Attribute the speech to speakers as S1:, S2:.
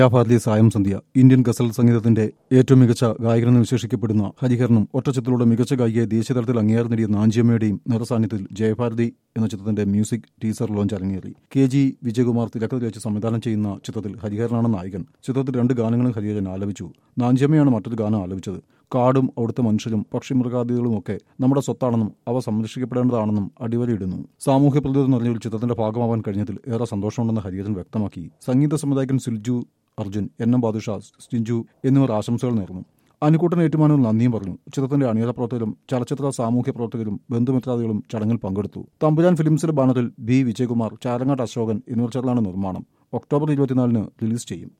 S1: ഭാരതി സായം സന്ധ്യ ഇന്ത്യൻ ഗസൽ സംഗീതത്തിന്റെ ഏറ്റവും മികച്ച ഗായകനെന്ന് വിശേഷിക്കപ്പെടുന്ന ഹരിഹരനും ഒറ്റച്ചിത്രത്തിലൂടെ മികച്ച ഗായികയെ ദേശീയതലത്തിൽ അംഗീകാരം നേടിയ നാഞ്ചിയമ്മയുടെയും നിറസാന്നിധ്യത്തിൽ ജയഭാരതി എന്ന ചിത്രത്തിന്റെ മ്യൂസിക് ടീസർ ലോഞ്ച് അരങ്ങേറി കെ ജി വിജയകുമാർ തിരക്കഥ വെച്ച് സംവിധാനം ചെയ്യുന്ന ചിത്രത്തിൽ ഹരിഹരനാണ് നായകൻ ചിത്രത്തിൽ രണ്ട് ഗാനങ്ങളും ഹരിഹരൻ ആലപിച്ചു നാഞ്ചിയമ്മയാണ് മറ്റൊരു ഗാനം ആലപിച്ചത് കാടും അവിടുത്തെ മനുഷ്യരും പക്ഷിമൃഗാദികളും ഒക്കെ നമ്മുടെ സ്വത്താണെന്നും അവ സംരക്ഷിക്കപ്പെടേണ്ടതാണെന്നും അടിവരയിടുന്നു സാമൂഹ്യ പ്രതിരോധം നിറഞ്ഞ ഒരു ചിത്രത്തിന്റെ ഭാഗമാവാൻ കഴിഞ്ഞതിൽ ഏറെ സന്തോഷമുണ്ടെന്ന് ഹരിഹരൻ വ്യക്തമാക്കി സംഗീത സംവിധായകൻ സിൽജു അർജുൻ എൻ എം ബാദുഷ സ്റ്റിഞ്ചു എന്നിവർ ആശംസകൾ നേർന്നു അനുകൂട്ടൻ ഏറ്റുമാനവും നന്ദിയും പറഞ്ഞു ചിത്രത്തിന്റെ അണിയറ പ്രവർത്തകരും ചലച്ചിത്ര സാമൂഹ്യ പ്രവർത്തകരും ബന്ധുമിത്രാദികളും ചടങ്ങിൽ പങ്കെടുത്തു തമ്പുരാൻ ഫിലിംസിന്റെ ബാനറിൽ ബി വിജയകുമാർ ചാരങ്ങാട്ട് അശോകൻ എന്നിവർ ചേർന്നാണ് നിർമ്മാണം ഒക്ടോബർ ഇരുപത്തിനാലിന് റിലീസ് ചെയ്യും